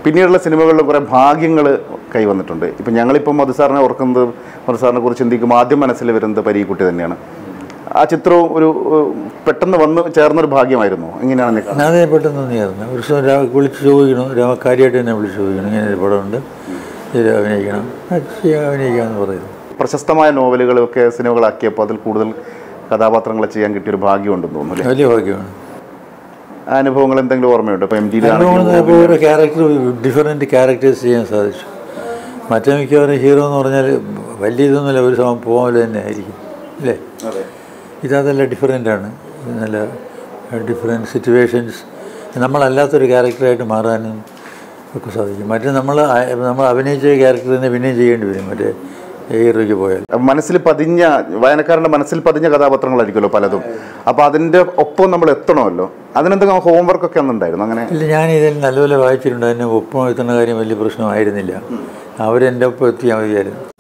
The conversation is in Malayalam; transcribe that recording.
പിന്നീടുള്ള സിനിമകളിൽ കുറേ ഭാഗ്യങ്ങൾ കൈവന്നിട്ടുണ്ട് ഇപ്പം ഞങ്ങളിപ്പം മധുസാറിനെ ഓർക്കുന്നത് മധുസാറിനെ കുറിച്ച് ചിന്തിക്കുമ്പോൾ ആദ്യം മനസ്സിൽ വരുന്നത് പരീക്കുട്ടി തന്നെയാണ് ആ ചിത്രവും ഒരു ഏഹ്, പെട്ടെന്ന് വന്ന് ചേർന്നൊരു ഭാഗ്യമായിരുന്നു എങ്ങനെയാണ് നിനക്ക് അതേ പെട്ടെന്ന് തന്നെയായിരുന്നു ഒരു ദിവസം രാ വിളിച്ച് ചോദിക്കണം രാ കാര്യമായിട്ട് തന്നെ വിളിച്ച് ചോദിക്കണം ഇങ്ങനെ ഒരു പടമുണ്ട് ഇതിൽ അഭിനയിക്കണം ആ, ചെയ്യാം, അഭിനയിക്കാമെന്ന് പറയുന്നു പ്രശസ്തമായ നോവലുകളൊക്കെ സിനിമകളാക്കിയപ്പോൾ അതിൽ കൂടുതൽ കഥാപാത്രങ്ങൾ ചെയ്യാൻ കിട്ടിയൊരു ഭാഗ്യമുണ്ടെന്ന് തോന്നുന്നു അല്ലേ വലിയ ഭാഗ്യമാണ് ആ അനുഭവങ്ങൾ എന്തെങ്കിലും ഓർമ്മയുണ്ടോ ഇപ്പം എം ടി ഇപ്പോൾ ഓരോ ക്യാരക്ടർ ഡിഫറെൻറ്റ് ക്യാരക്ടേഴ്സ് ചെയ്യാൻ സാധിച്ചു മറ്റേ മിക്കവാറും ഹീറോ എന്ന് പറഞ്ഞാൽ വലിയ ഇതൊന്നുമില്ല ഒരു സമയം പോലെ തന്നെ ആയിരിക്കും അല്ലേ ഇതതല്ല ഡിഫറെൻ്റ് ആണ് ഇത് നല്ല ഡിഫറെൻറ്റ് സിറ്റുവേഷൻസ് നമ്മളല്ലാത്തൊരു ക്യാരക്ടറായിട്ട് മാറാനും ഒക്കെ സാധിക്കും മറ്റേ നമ്മൾ ആ- നമ്മൾ അഭിനയിച്ച ക്യാരക്ടർ തന്നെ പിന്നെയും ചെയ്യേണ്ടി വരും മറ്റേ ഹീറോയ്ക്ക് പോയാൽ മനസ്സിൽ പതിഞ്ഞ വായനക്കാരൻ്റെ മനസ്സിൽ പതിഞ്ഞ കഥാപാത്രങ്ങളായിരിക്കുമല്ലോ പലതും അപ്പോൾ അതിൻ്റെ ഒപ്പം നമ്മൾ എത്തണമല്ലോ അതിനെന്തെങ്കിലും ഹോംവർക്ക് ഒക്കെ ഒന്നുണ്ടായിരുന്നു അങ്ങനെ ഇല്ല ഞാൻ ഇതിൽ നല്ലപോലെ വായിച്ചിട്ടുണ്ട് അതിന് ഒപ്പം എത്തുന്ന കാര്യം വലിയ പ്രശ്നമായിരുന്നില്ല അവരെൻ്റെ ഒപ്പം എത്തിയാൽ മതിയായിരുന്നു